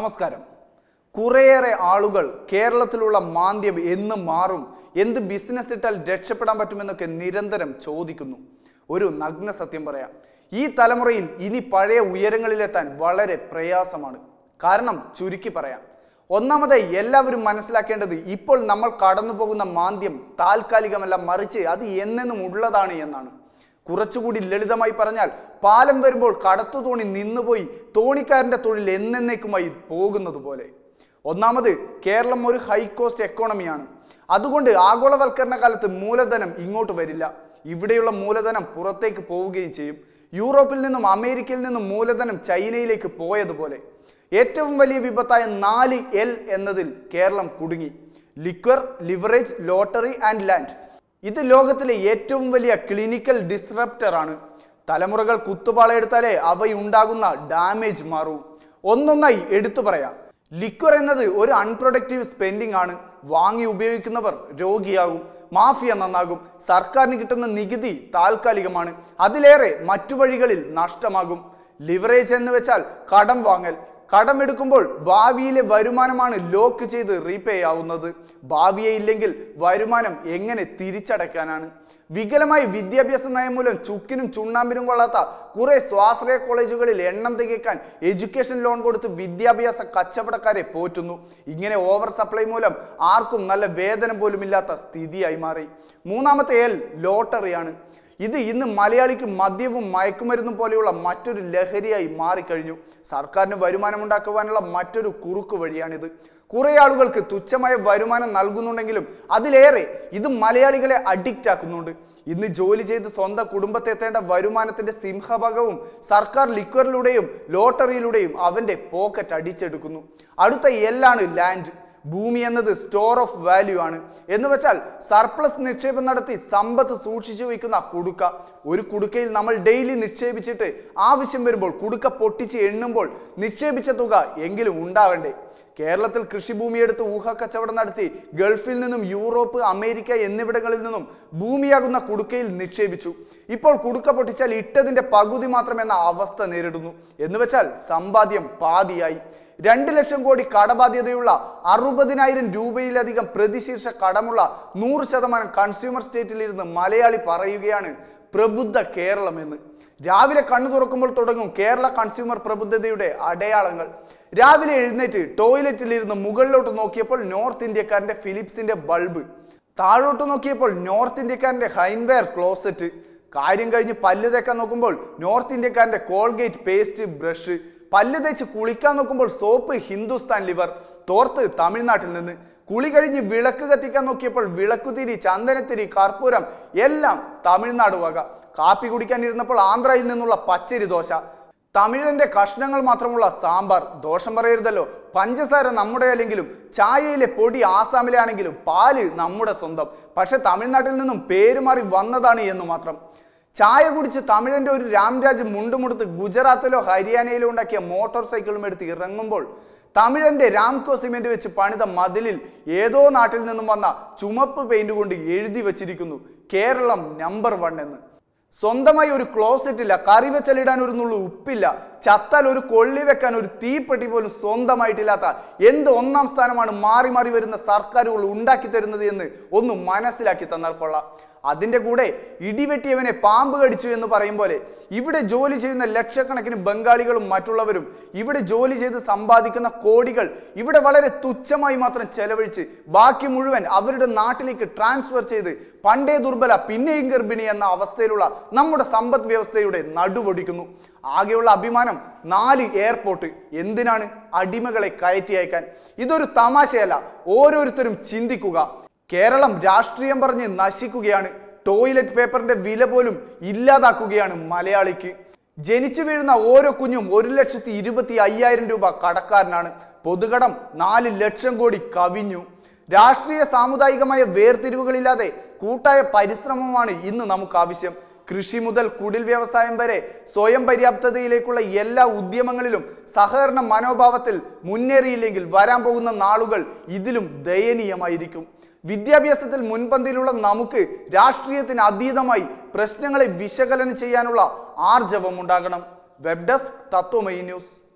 നമസ്കാരം കുറേയേറെ ആളുകൾ കേരളത്തിലുള്ള മാന്ദ്യം എന്ന് മാറും എന്ത് ബിസിനസ് ഇട്ടാൽ രക്ഷപ്പെടാൻ പറ്റുമെന്നൊക്കെ നിരന്തരം ചോദിക്കുന്നു ഒരു നഗ്ന സത്യം പറയാം ഈ തലമുറയിൽ ഇനി പഴയ ഉയരങ്ങളിലെത്താൻ വളരെ പ്രയാസമാണ് കാരണം ചുരുക്കി പറയാം ഒന്നാമതായി എല്ലാവരും മനസ്സിലാക്കേണ്ടത് ഇപ്പോൾ നമ്മൾ കടന്നു പോകുന്ന മാന്ദ്യം താൽക്കാലികമല്ല മറിച്ച് അത് എന്നെന്നും ഉള്ളതാണ് എന്നാണ് കുറച്ചുകൂടി ലളിതമായി പറഞ്ഞാൽ പാലം വരുമ്പോൾ കടത്തു തോണി നിന്നുപോയി തോണിക്കാരന്റെ തൊഴിൽ എന്നേക്കുമായി പോകുന്നത് പോലെ ഒന്നാമത് കേരളം ഒരു ഹൈ കോസ്റ്റ് എക്കോണമിയാണ് അതുകൊണ്ട് ആഗോളവൽക്കരണ കാലത്ത് മൂലധനം ഇങ്ങോട്ട് വരില്ല ഇവിടെയുള്ള മൂലധനം പുറത്തേക്ക് പോവുകയും ചെയ്യും യൂറോപ്പിൽ നിന്നും അമേരിക്കയിൽ നിന്നും മൂലധനം ചൈനയിലേക്ക് പോയതുപോലെ ഏറ്റവും വലിയ വിപത്തായ നാല് എൽ എന്നതിൽ കേരളം കുടുങ്ങി liquor leverage lottery and land ഇത് ലോകത്തിലെ ഏറ്റവും വലിയ ക്ലിനിക്കൽ ഡിസ്റപ്റ്റർ ആണ് തലമുറകൾ കുത്തുപാളയെടുത്താലേ അവയുണ്ടാകുന്ന ഡാമേജ് മാറൂ ഒന്നൊന്നായി എടുത്തു പറയാം ലിക്വർ എന്നത് ഒരു അൺപ്രൊഡക്റ്റീവ് സ്പെൻഡിംഗ് ആണ് വാങ്ങി ഉപയോഗിക്കുന്നവർ രോഗിയാകും മാഫിയ നന്നാകും സർക്കാരിന് കിട്ടുന്ന നികുതി താൽക്കാലികമാണ് അതിലേറെ മറ്റു വഴികളിൽ നഷ്ടമാകും ലിവറേജ് എന്ന് വെച്ചാൽ കടം വാങ്ങൽ കടമെടുക്കുമ്പോൾ ഭാവിയിലെ വരുമാനമാണ് ലോക്ക് ചെയ്ത് റീപേ ആവുന്നത് ഭാവിയെ ഇല്ലെങ്കിൽ വരുമാനം എങ്ങനെ തിരിച്ചടയ്ക്കാനാണ് വികലമായ വിദ്യാഭ്യാസ നയം മൂലം ചുക്കിനും ചുണ്ണാമ്പിനും കൊള്ളാത്ത കുറെ സ്വാശ്രയ കോളേജുകളിൽ എണ്ണം തികയ്ക്കാൻ എഡ്യൂക്കേഷൻ ലോൺ കൊടുത്ത് വിദ്യാഭ്യാസ കച്ചവടക്കാരെ പോറ്റുന്നു ഇങ്ങനെ ഓവർ സപ്ലൈ മൂലം ആർക്കും നല്ല വേതനം പോലും ഇല്ലാത്ത സ്ഥിതിയായി മാറി മൂന്നാമത്തെ എൽ ലോട്ടറിയാണ് ഇത് ഇന്ന് മലയാളിക്ക് മദ്യവും മയക്കുമരുന്നും പോലെയുള്ള മറ്റൊരു ലഹരിയായി മാറിക്കഴിഞ്ഞു സർക്കാരിന് വരുമാനമുണ്ടാക്കുവാനുള്ള മറ്റൊരു കുറുക്കു വഴിയാണിത് കുറെ ആളുകൾക്ക് തുച്ഛമായ വരുമാനം നൽകുന്നുണ്ടെങ്കിലും അതിലേറെ ഇത് മലയാളികളെ അഡിക്റ്റ് ആക്കുന്നുണ്ട് ഇന്ന് ജോലി ചെയ്ത് സ്വന്തം കുടുംബത്തെ എത്തേണ്ട വരുമാനത്തിന്റെ സിംഹഭാഗവും സർക്കാർ ലിക്വറിലൂടെയും ലോട്ടറിയിലൂടെയും അവന്റെ പോക്കറ്റ് അടിച്ചെടുക്കുന്നു അടുത്ത എല്ലാണ് ലാൻഡ് ഭൂമി എന്നത് സ്റ്റോർ ഓഫ് വാല്യൂ ആണ് എന്ന് വെച്ചാൽ സർപ്ലസ് നിക്ഷേപം നടത്തി സമ്പത്ത് സൂക്ഷിച്ചു വയ്ക്കുന്ന കുടുക്ക ഒരു കുടുക്കയിൽ നമ്മൾ ഡെയിലി നിക്ഷേപിച്ചിട്ട് ആവശ്യം വരുമ്പോൾ കുടുക്ക പൊട്ടിച്ച് എണ്ണുമ്പോൾ നിക്ഷേപിച്ച തുക എങ്കിലും ഉണ്ടാകണ്ടേ കേരളത്തിൽ കൃഷിഭൂമി എടുത്ത് ഊഹക്കച്ചവടം നടത്തി ഗൾഫിൽ നിന്നും യൂറോപ്പ് അമേരിക്ക എന്നിവിടങ്ങളിൽ നിന്നും ഭൂമിയാകുന്ന കുടുക്കയിൽ നിക്ഷേപിച്ചു ഇപ്പോൾ കുടുക്ക പൊട്ടിച്ചാൽ ഇട്ടതിന്റെ പകുതി മാത്രം എന്ന അവസ്ഥ നേരിടുന്നു എന്ന് വെച്ചാൽ സമ്പാദ്യം പാതിയായി രണ്ട് ലക്ഷം കോടി കടബാധ്യതയുള്ള അറുപതിനായിരം രൂപയിലധികം പ്രതിശീർഷ കടമുള്ള നൂറ് ശതമാനം കൺസ്യൂമർ സ്റ്റേറ്റിലിരുന്ന് മലയാളി പറയുകയാണ് പ്രബുദ്ധ കേരളം എന്ന് രാവിലെ കണ്ണു തുറക്കുമ്പോൾ തുടങ്ങും കേരള കൺസ്യൂമർ പ്രബുദ്ധതയുടെ അടയാളങ്ങൾ രാവിലെ എഴുന്നേറ്റ് ടോയ്ലറ്റിലിരുന്ന് മുകളിലോട്ട് നോക്കിയപ്പോൾ നോർത്ത് ഇന്ത്യക്കാരന്റെ ഫിലിപ്സിന്റെ ബൾബ് താഴോട്ട് നോക്കിയപ്പോൾ നോർത്ത് ഇന്ത്യക്കാരന്റെ ഹൈൻവെയർ ക്ലോസറ്റ് കാര്യം കഴിഞ്ഞ് പല്ല് തേക്കാൻ നോക്കുമ്പോൾ നോർത്ത് ഇന്ത്യക്കാരന്റെ കോൾഗേറ്റ് പേസ്റ്റ് ബ്രഷ് പല്ല് തേച്ച് കുളിക്കാൻ നോക്കുമ്പോൾ സോപ്പ് ഹിന്ദുസ്ഥാൻ ലിവർ തോർത്ത് തമിഴ്നാട്ടിൽ നിന്ന് കുളി കഴിഞ്ഞ് വിളക്ക് കത്തിക്കാൻ നോക്കിയപ്പോൾ വിളക്കുതിരി ചന്ദനത്തിരി കർപ്പൂരം എല്ലാം തമിഴ്നാട് വക കാപ്പി കുടിക്കാൻ ഇരുന്നപ്പോൾ ആന്ധ്രയിൽ നിന്നുള്ള പച്ചരി ദോശ തമിഴന്റെ കഷ്ണങ്ങൾ മാത്രമുള്ള സാമ്പാർ ദോഷം പറയരുതല്ലോ പഞ്ചസാര നമ്മുടെ അല്ലെങ്കിലും ചായയിലെ പൊടി ആസാമിലെ ആണെങ്കിലും പാല് നമ്മുടെ സ്വന്തം പക്ഷെ തമിഴ്നാട്ടിൽ നിന്നും പേര് മാറി വന്നതാണ് എന്ന് മാത്രം ചായ കുടിച്ച് തമിഴന്റെ ഒരു രാംരാജ് മുണ്ടുമുടുത്ത് ഗുജറാത്തിലോ ഹരിയാനയിലോ ഉണ്ടാക്കിയ മോട്ടോർ സൈക്കിളും എടുത്ത് ഇറങ്ങുമ്പോൾ തമിഴന്റെ രാംകോ സിമെന്റ് വെച്ച് പണിത മതിലിൽ ഏതോ നാട്ടിൽ നിന്നും വന്ന ചുമപ്പ് പെയിന്റ് കൊണ്ട് എഴുതി വച്ചിരിക്കുന്നു കേരളം നമ്പർ വൺ എന്ന് സ്വന്തമായി ഒരു ക്ലോസറ്റ് ഇല്ല കറി വെച്ചലിടാൻ ഒരു നുള്ളു ഉപ്പില്ല ചത്താൽ ഒരു കൊള്ളി വെക്കാൻ ഒരു തീപ്പെട്ടി പോലും സ്വന്തമായിട്ടില്ലാത്ത എന്ത് ഒന്നാം സ്ഥാനമാണ് മാറി മാറി വരുന്ന സർക്കാരുകൾ ഉണ്ടാക്കി തരുന്നത് എന്ന് ഒന്ന് മനസ്സിലാക്കി തന്നാൽ കൊള്ളാം അതിൻ്റെ കൂടെ ഇടിവെട്ടിയവനെ പാമ്പ് കടിച്ചു എന്ന് പറയും പോലെ ഇവിടെ ജോലി ചെയ്യുന്ന ലക്ഷക്കണക്കിന് ബംഗാളികളും മറ്റുള്ളവരും ഇവിടെ ജോലി ചെയ്ത് സമ്പാദിക്കുന്ന കോടികൾ ഇവിടെ വളരെ തുച്ഛമായി മാത്രം ചെലവഴിച്ച് ബാക്കി മുഴുവൻ അവരുടെ നാട്ടിലേക്ക് ട്രാൻസ്ഫർ ചെയ്ത് പണ്ടേ ദുർബല പിന്നെയും ഗർഭിണി എന്ന അവസ്ഥയിലുള്ള നമ്മുടെ സമ്പദ് വ്യവസ്ഥയുടെ നടുവൊടിക്കുന്നു ആകെയുള്ള അഭിമാനം നാല് എയർപോർട്ട് എന്തിനാണ് അടിമകളെ കയറ്റി അയക്കാൻ ഇതൊരു തമാശയല്ല ഓരോരുത്തരും ചിന്തിക്കുക കേരളം രാഷ്ട്രീയം പറഞ്ഞ് നശിക്കുകയാണ് ടോയ്ലറ്റ് പേപ്പറിന്റെ വില പോലും ഇല്ലാതാക്കുകയാണ് മലയാളിക്ക് ജനിച്ചു വീഴുന്ന ഓരോ കുഞ്ഞും ഒരു ലക്ഷത്തി ഇരുപത്തി അയ്യായിരം രൂപ കടക്കാരനാണ് പൊതുകടം നാല് ലക്ഷം കോടി കവിഞ്ഞു രാഷ്ട്രീയ സാമുദായികമായ വേർതിരിവുകളില്ലാതെ കൂട്ടായ പരിശ്രമമാണ് ഇന്ന് നമുക്ക് ആവശ്യം കൃഷി മുതൽ കുടിൽ വ്യവസായം വരെ സ്വയം പര്യാപ്തതയിലേക്കുള്ള എല്ലാ ഉദ്യമങ്ങളിലും സഹകരണ മനോഭാവത്തിൽ മുന്നേറിയില്ലെങ്കിൽ വരാൻ പോകുന്ന നാളുകൾ ഇതിലും ദയനീയമായിരിക്കും വിദ്യാഭ്യാസത്തിൽ മുൻപന്തിയിലുള്ള നമുക്ക് രാഷ്ട്രീയത്തിന് അതീതമായി പ്രശ്നങ്ങളെ വിശകലനം ചെയ്യാനുള്ള ആർജവം ഉണ്ടാകണം വെബ് ഡെസ്ക് തത്വമയി ന്യൂസ്